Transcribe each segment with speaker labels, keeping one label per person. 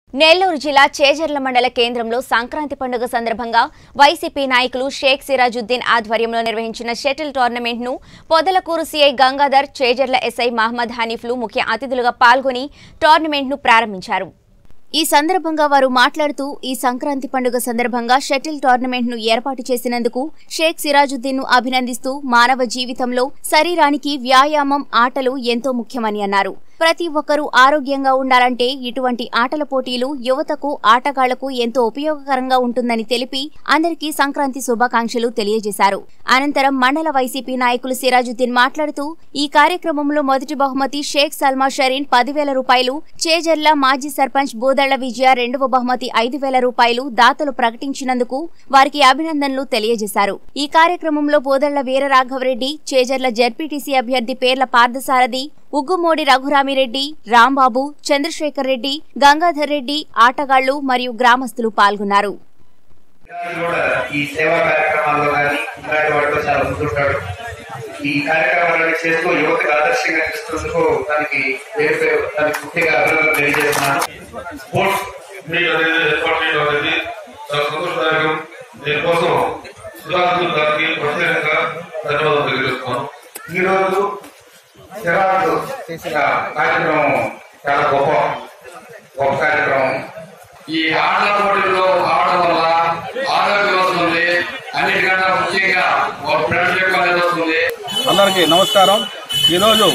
Speaker 1: నెల్లూరు జిల్లా చేజర్ల మండల కేంద్రంలో సంక్రాంతి పండుగ సందర్భంగా వైసీపీ నాయకులు షేక్ సిరాజుద్దీన్ ఆధ్వర్యంలో నిర్వహించిన షటిల్ టోర్నమెంట్ ను పొదలకూరు సీఐ గంగాధర్ చేజర్ల ఎస్ఐ మహమ్మద్ హనీఫ్లు ముఖ్య అతిథులుగా పాల్గొని టోర్నమెంట్ ను ప్రారంభించారు ఈ సందర్భంగా వారు మాట్లాడుతూ ఈ సంక్రాంతి పండుగ సందర్భంగా షటిల్ టోర్నమెంట్ ను ఏర్పాటు చేసినందుకు షేక్ సిరాజుద్దీన్ ను అభినందిస్తూ మానవ జీవితంలో శరీరానికి వ్యాయామం ఆటలు ఎంతో ముఖ్యమని అన్నారు ప్రతి ఒక్కరూ ఆరోగ్యంగా ఉండాలంటే ఇటువంటి ఆటల పోటీలు యువతకు ఆటగాళ్లకు ఎంతో ఉపయోగకరంగా ఉంటుందని తెలిపి అందరికీ సంక్రాంతి శుభాకాంక్షలు తెలియజేశారు అనంతరం మండల వైసీపీ నాయకులు సిరాజుద్దీన్ మాట్లాడుతూ ఈ కార్యక్రమంలో మొదటి బహుమతి షేక్ సల్మా షరీన్ పదివేల రూపాయలు చేజర్ల మాజీ సర్పంచ్ బోదళ్ల విజయ రెండవ బహుమతి ఐదు వేల రూపాయలు దాతలు ప్రకటించినందుకు వారికి అభినందనలు తెలియజేశారు ఈ కార్యక్రమంలో బోదళ్ల వీరరాఘవరెడ్డి చేజర్ల జడ్పీటీసీ అభ్యర్థి పేర్ల పార్థసారథి ఉగ్గుమోడి రఘురామిరెడ్డి రాంబాబు చంద్రశేఖర్ రెడ్డి గంగాధర్ రెడ్డి ఆటగాళ్లు మరియు గ్రామస్తులు పాల్గొన్నారు
Speaker 2: ఇలాంటి కూడా ఈ సేవా కార్యక్రమాల్లో కానీ ఇలాంటి వాటిలో చాలా ముందుంటాడు ఈ కార్యక్రమాలను చేస్తూ యువతకు ఆదర్శంగా ఇస్తున్నందుకు దానికి పేరు పేరు దానికి ముఖ్యంగా అభినందనలు తెలియజేస్తున్నాను
Speaker 3: స్పోర్ట్స్ మీట్ అనేది ఏర్పాటు చేయడం అనేది చాలా సంతోషదాయకం దీనికోసం సుధాకర్ గారికి ప్రత్యేకంగా ధన్యవాదాలు తెలియజేస్తున్నాను
Speaker 2: ఈ రోజు సిరాజు చేసిన కార్యక్రమం చాలా గొప్ప గొప్ప కార్యక్రమం
Speaker 4: ఈ ఆటల పోటీల్లో ఆడడం వల్ల ఆరోగ్యం వస్తుంది అన్నిటికన్నా ముఖ్యంగా ఒక బ్లడ్ యొక్క అనేది వస్తుంది
Speaker 5: అందరికీ నమస్కారం ఈరోజు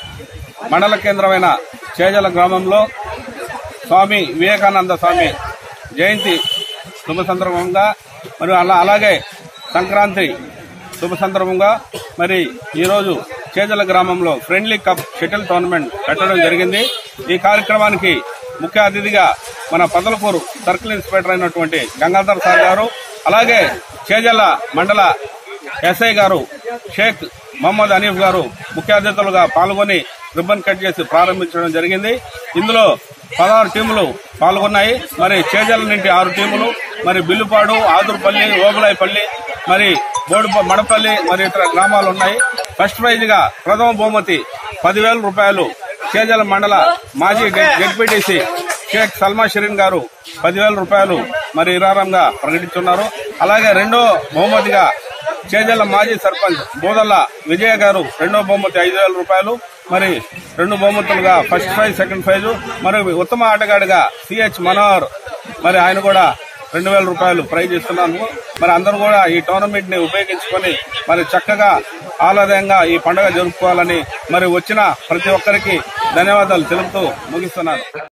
Speaker 5: మండల కేంద్రమైన చేజల గ్రామంలో స్వామి వివేకానంద స్వామి జయంతి శుభ సందర్భంగా మరియు అలా అలాగే సంక్రాంతి శుభ సందర్భంగా మరి ఈరోజు చేజల గ్రామంలో ఫ్రెండ్లీ కప్ షటిల్ టోర్నమెంట్ పెట్టడం జరిగింది ఈ కార్యక్రమానికి ముఖ్య అతిథిగా మన పదలపూరు సర్కిల్ ఇన్స్పెక్టర్ అయినటువంటి గంగాధర్ సార్ గారు అలాగే చేజల మండల ఎస్ఐ గారు షేక్ మహమ్మద్ హనీఫ్ గారు ముఖ్య అతిథులుగా పాల్గొని రిబ్బన్ కట్ చేసి ప్రారంభించడం జరిగింది ఇందులో పదహారు టీములు పాల్గొన్నాయి మరి చేజల నుండి ఆరు టీములు మరి బిల్లుపాడు ఆదురుపల్లి ఓబులాయిపల్లి మరి బోడు మడపల్లి మరి ఇతర గ్రామాలు ఉన్నాయి ఫస్ట్ ప్రైజ్ గా ప్రథమ బహుమతి పదివేల రూపాయలు చేజల మండల మాజీ జడ్పీటీసీ షేక్ సల్మా షరీన్ గారు పదివేల రూపాయలు మరి ఇరారంగా ప్రకటించున్నారు అలాగే రెండో బహుమతిగా చేజల్ల మాజీ సర్పంచ్ బోదల్ల విజయ గారు రెండో బహుమతి ఐదు వేల రూపాయలు మరి రెండు బహుమతులుగా ఫస్ట్ ప్రైజ్ సెకండ్ ప్రైజ్ మరి ఉత్తమ ఆటగాడిగా సిహెచ్ మనోహర్ మరి ఆయన కూడా రెండు వేల రూపాయలు ప్రైజ్ ఇస్తున్నాను మరి అందరూ కూడా ఈ టోర్నమెంట్ ని ఉపయోగించుకొని మరి చక్కగా ఆహ్లాదంగా ఈ పండుగ జరుపుకోవాలని మరి వచ్చిన ప్రతి ఒక్కరికి ధన్యవాదాలు తెలుపుతూ ముగిస్తున్నాను